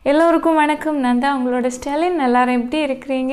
எல்லோருக்கும் வணக்கம் நான் தான் உங்களோட ஸ்டாலின் எல்லாரும் எப்படி இருக்கிறீங்க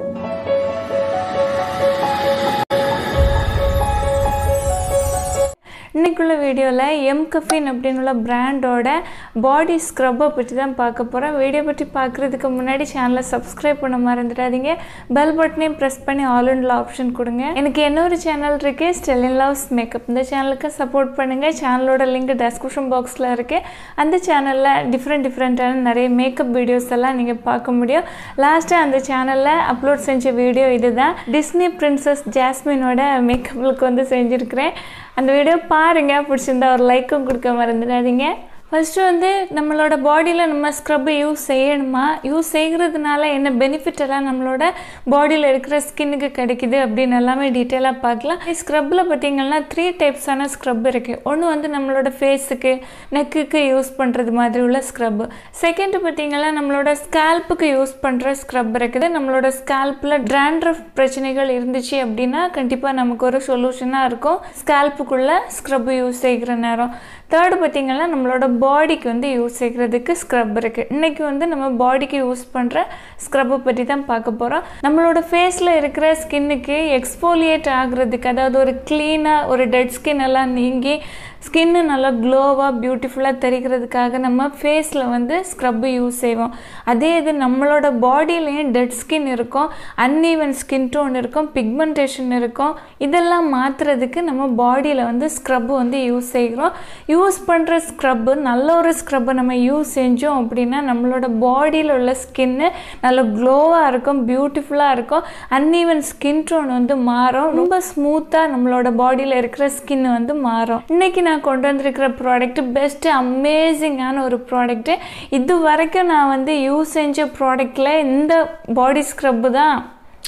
இன்னைக்குள்ள வீடியோவில் எம் கஃபின் அப்படின்னு உள்ள பிராண்டோட பாடி ஸ்க்ரப்பை பற்றி தான் பார்க்க போகிறோம் வீடியோ பற்றி பார்க்குறதுக்கு முன்னாடி சேனலை சப்ஸ்கிரைப் பண்ண மறந்துடாதீங்க பெல் பட்டனையும் ப்ரெஸ் பண்ணி ஆல் இன்ல ஆப்ஷன் கொடுங்க எனக்கு இன்னொரு சேனல் இருக்கு ஸ்டெலின் லவ்ஸ் மேக்கப் இந்த சேனலுக்கு சப்போர்ட் பண்ணுங்கள் சேனலோட லிங்க் டெஸ்கிரிப்ஷன் பாக்ஸில் இருக்குது அந்த சேனலில் டிஃப்ரெண்ட் டிஃப்ரெண்ட்டான நிறைய மேக்கப் வீடியோஸ் எல்லாம் நீங்கள் பார்க்க முடியும் லாஸ்ட்டாக அந்த சேனலில் அப்லோட் செஞ்ச வீடியோ இதுதான் டிஸ்னி பிரின்சஸ் ஜாஸ்மினோட மேக்கப் லுக் வந்து செஞ்சுருக்கிறேன் அந்த வீடியோ பாருங்கள் பிடிச்சிருந்தா ஒரு லைக்கும் கொடுக்க மறந்துடாதீங்க ஃபஸ்ட்டு வந்து நம்மளோட பாடியில் நம்ம ஸ்க்ரப்பு யூஸ் செய்யணுமா யூஸ் செய்கிறதுனால என்ன பெனிஃபிட் எல்லாம் நம்மளோட பாடியில் இருக்கிற ஸ்கின்னுக்கு கிடைக்குது அப்படின்னு எல்லாமே டீட்டெயிலாக பார்க்கலாம் ஸ்க்ரப்பில் பார்த்தீங்கன்னா த்ரீ டைப்ஸான ஸ்க்ரப் இருக்குது ஒன்று வந்து நம்மளோட ஃபேஸுக்கு நெக்குக்கு யூஸ் பண்ணுறது மாதிரி உள்ள ஸ்க்ரப்பு செகண்ட் பார்த்தீங்கன்னா நம்மளோட ஸ்கேல்ப்புக்கு யூஸ் பண்ணுற ஸ்க்ரப் இருக்குது நம்மளோட ஸ்கேல்ப்பில் ட்ராண்ட்ரஃப் பிரச்சனைகள் இருந்துச்சு அப்படின்னா கண்டிப்பாக நமக்கு ஒரு சொல்யூஷனாக இருக்கும் ஸ்கேல்ப்புக்குள்ளே ஸ்க்ரப் யூஸ் செய்கிற நேரம் தேர்டு பார்த்திங்கன்னா நம்மளோட பாடிக்கு வந்து யூஸ் செய்கிறதுக்கு ஸ்க்ரப் இருக்குது இன்றைக்கி வந்து நம்ம பாடிக்கு யூஸ் பண்ணுற ஸ்க்ரப்பை பற்றி தான் பார்க்க போகிறோம் நம்மளோட ஃபேஸில் இருக்கிற ஸ்கின்னுக்கு எக்ஸ்போலியேட் ஆகுறதுக்கு அதாவது ஒரு க்ளீனாக ஒரு டெட் ஸ்கின் எல்லாம் நீங்கி ஸ்கின்னு நல்லா க்ளோவாக பியூட்டிஃபுல்லாக தெரிகிறதுக்காக நம்ம ஃபேஸில் வந்து ஸ்க்ரப்பு யூஸ் செய்வோம் அதே இது நம்மளோட பாடியிலையும் டெட் ஸ்கின் இருக்கும் அன்ஈவன் ஸ்கின் டோன் இருக்கும் பிக்மெண்டேஷன் இருக்கும் இதெல்லாம் மாற்றுறதுக்கு நம்ம பாடியில் வந்து ஸ்க்ரப்பு வந்து யூஸ் செய்கிறோம் யூஸ் பண்ணுற ஸ்க்ரப்பு நல்ல ஒரு ஸ்க்ரப்பை நம்ம யூஸ் செஞ்சோம் அப்படின்னா நம்மளோட பாடியில் உள்ள ஸ்கின்னு நல்ல க்ளோவாக இருக்கும் பியூட்டிஃபுல்லாக இருக்கும் அன்ஈவன் ஸ்கின் டோன் வந்து மாறும் ரொம்ப ஸ்மூத்தாக நம்மளோட பாடியில் இருக்கிற ஸ்கின் வந்து மாறும் இன்றைக்கி நான் கொண்டு வந்திருக்கிற ப்ராடக்ட் பெஸ்ட்டு அமேசிங்கான ஒரு ப்ராடக்ட்டு இது வரைக்கும் நான் வந்து யூஸ் செஞ்ச ப்ராடக்டில் இந்த பாடி ஸ்க்ரப்பு தான்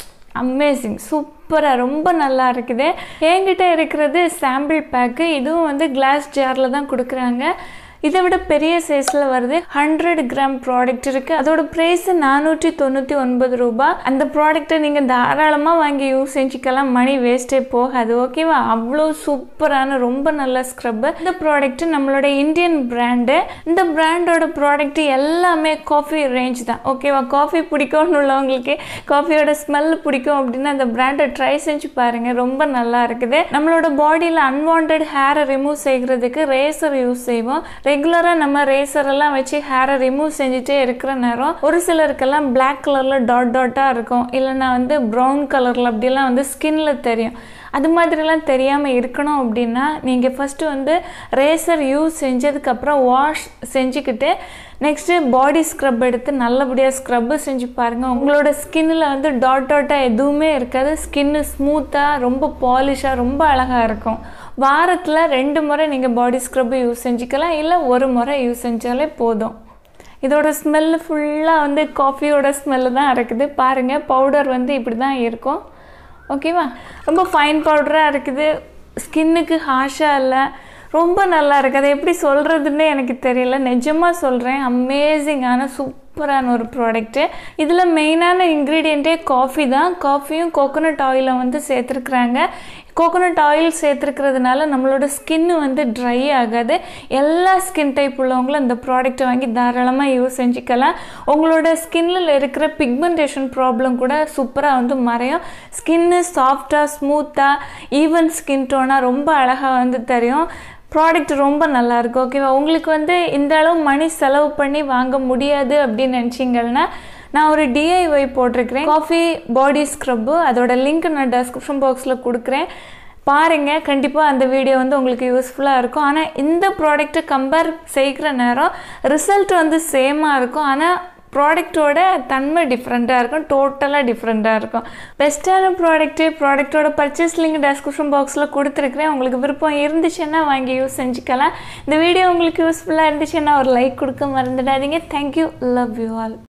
அமேசிங் சூப்பராக ரொம்ப நல்லா இருக்குது என்கிட்ட இருக்கிறது சாம்பிள் பேக்கு இதுவும் வந்து கிளாஸ் ஜாரில் தான் கொடுக்குறாங்க இதை விட பெரிய சைஸில் வருது ஹண்ட்ரட் கிராம் ப்ராடக்ட் இருக்குது அதோட ப்ரைஸ் நானூற்றி தொண்ணூற்றி ஒன்பது ரூபாய் அந்த ப்ராடக்ட்டை நீங்கள் தாராளமாக வாங்கி யூஸ் செஞ்சுக்கலாம் மணி வேஸ்ட்டே போகாது ஓகேவா அவ்வளோ சூப்பரான ரொம்ப நல்ல ஸ்க்ரப்பு இந்த ப்ராடக்ட் நம்மளோட இந்தியன் பிராண்டு இந்த பிராண்டோட ப்ராடக்ட் எல்லாமே காஃபி ரேஞ்ச் தான் ஓகேவா காஃபி பிடிக்கும்னு உள்ளவங்களுக்கு காஃபியோட ஸ்மெல் பிடிக்கும் அப்படின்னா அந்த பிராண்டை ட்ரை செஞ்சு பாருங்கள் ரொம்ப நல்லா இருக்குது நம்மளோட பாடியில் அன்வான்ட் ஹேரை ரிமூவ் செய்கிறதுக்கு ரேசர் யூஸ் செய்வோம் ரெகுலராக நம்ம ரேசர் எல்லாம் வச்சு ஹேரை ரிமூவ் செஞ்சுட்டே இருக்கிற நேரம் ஒரு சிலருக்கெல்லாம் பிளாக் கலரில் டாட் டாட்டாக இருக்கும் இல்லைன்னா வந்து ப்ரௌன் கலரில் அப்படிலாம் வந்து ஸ்கின்ல தெரியும் அது மாதிரிலாம் தெரியாமல் இருக்கணும் அப்படின்னா நீங்கள் ஃபஸ்ட்டு வந்து ரேசர் யூஸ் செஞ்சதுக்கப்புறம் வாஷ் செஞ்சுக்கிட்டு நெக்ஸ்ட்டு பாடி ஸ்க்ரப் எடுத்து நல்லபடியாக ஸ்க்ரப்பு செஞ்சு பாருங்கள் உங்களோட ஸ்கின்னில் வந்து டாட் டாட்டாக எதுவுமே இருக்காது ஸ்கின்னு ஸ்மூத்தாக ரொம்ப பாலிஷாக ரொம்ப அழகாக இருக்கும் வாரத்தில் ரெண்டு முறை நீங்கள் பாடி ஸ்க்ரப்பு யூஸ் செஞ்சுக்கலாம் இல்லை ஒரு முறை யூஸ் செஞ்சாலே போதும் இதோட ஸ்மெல்லு ஃபுல்லாக வந்து காஃபியோட ஸ்மெல்லு தான் இருக்குது பாருங்கள் பவுடர் வந்து இப்படி தான் இருக்கும் ஓகேவா ரொம்ப ஃபைன் பவுடராக இருக்குது ஸ்கின்னுக்கு ஹாஷாக இல்லை ரொம்ப நல்லா இருக்குது அதை எப்படி சொல்கிறதுன்னு எனக்கு தெரியல நிஜமாக சொல்கிறேன் அமேசிங்கான சூப்பரான ஒரு ப்ராடக்ட்டு இதில் மெயினான இன்க்ரீடியண்ட்டே காஃபி தான் காஃபியும் கோகோனட் ஆயிலை வந்து சேர்த்துருக்குறாங்க கோகோனட் ஆயில் சேர்த்துருக்கிறதுனால நம்மளோட ஸ்கின்னு வந்து ட்ரை ஆகாது எல்லா ஸ்கின் டைப் உள்ளவங்களும் இந்த ப்ராடக்ட்டை வாங்கி தாராளமாக யூஸ் செஞ்சுக்கலாம் உங்களோட ஸ்கின்னில் இருக்கிற பிக்மெண்டேஷன் ப்ராப்ளம் கூட சூப்பராக வந்து மறையும் ஸ்கின்னு சாஃப்டாக ஸ்மூத்தாக ஈவன் ஸ்கின் டோனாக ரொம்ப அழகாக வந்து தெரியும் ப்ராடக்ட் ரொம்ப நல்லாயிருக்கும் ஓகேவா உங்களுக்கு வந்து இந்த அளவு மணி செலவு பண்ணி வாங்க முடியாது அப்படின்னு நினச்சிங்கன்னா நான் ஒரு டிஐஒய் போட்டிருக்கிறேன் காஃபி பாடி ஸ்க்ரப்பு அதோட லிங்க் நான் டெஸ்கிரிப்ஷன் பாக்ஸில் கொடுக்குறேன் பாருங்கள் கண்டிப்பாக அந்த வீடியோ வந்து உங்களுக்கு யூஸ்ஃபுல்லாக இருக்கும் ஆனால் இந்த ப்ராடக்ட்டை கம்பேர் செய்கிற நேரம் ரிசல்ட் வந்து சேமாக இருக்கும் ஆனால் ப்ராடக்டோட தன்மை டிஃப்ரெண்ட்டாக இருக்கும் டோட்டலாக டிஃப்ரெண்ட்டாக இருக்கும் பெஸ்ட்டான ப்ராடக்ட்டு ப்ராடக்டோட பர்ச்சேஸ் லிங்க் டெஸ்கிரிப்ஷன் பாக்ஸில் கொடுத்துருக்குறேன் உங்களுக்கு விருப்பம் இருந்துச்சுன்னா வாங்கி யூஸ் செஞ்சுக்கலாம் இந்த வீடியோ உங்களுக்கு யூஸ்ஃபுல்லாக இருந்துச்சுன்னா ஒரு லைக் கொடுக்க மறந்துடாதீங்க தேங்க்யூ லவ் யூ ஆல்